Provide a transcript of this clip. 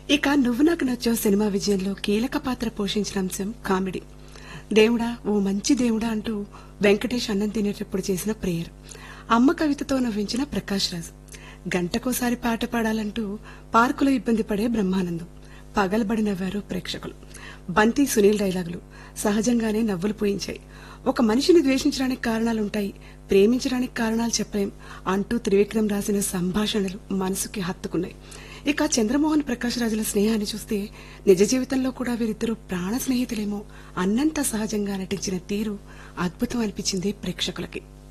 ఇక నువ్వు నాకు నచ్చావు సినిమా విజయంలో కీలక పాత్ర పోషించిన అంశం కామెడీ దేవుడా ఓ మంచి దేవుడా అంటూ వెంకటేష్ అన్నం తినేటప్పుడు చేసిన ప్రేయర్ అమ్మ కవితతో నవ్వించిన ప్రకాష్ రాజ్ గంటకోసారి పాట పాడాలంటూ పార్కులో ఇబ్బంది పడే బ్రహ్మానందం పగలబడి నవ్వారు ప్రేక్షకులు బంతి సునీల్ డైలాగులు సహజంగానే నవ్వులు పోయించాయి ఒక మనిషిని ద్వేషించడానికి కారణాలుంటాయి ప్రేమించడానికి కారణాలు చెప్పలేం అంటూ త్రివిక్రమ్ రాసిన సంభాషణలు మనసుకి హత్తుకున్నాయి ఇక చంద్రమోహన్ ప్రకాష్ రాజుల స్నేహాన్ని చూస్తే నిజ జీవితంలో కూడా వీరిద్దరూ ప్రాణ స్నేహితులేమో అన్నంత సహజంగా నటించిన తీరు అద్భుతం అనిపించింది ప్రేక్షకులకి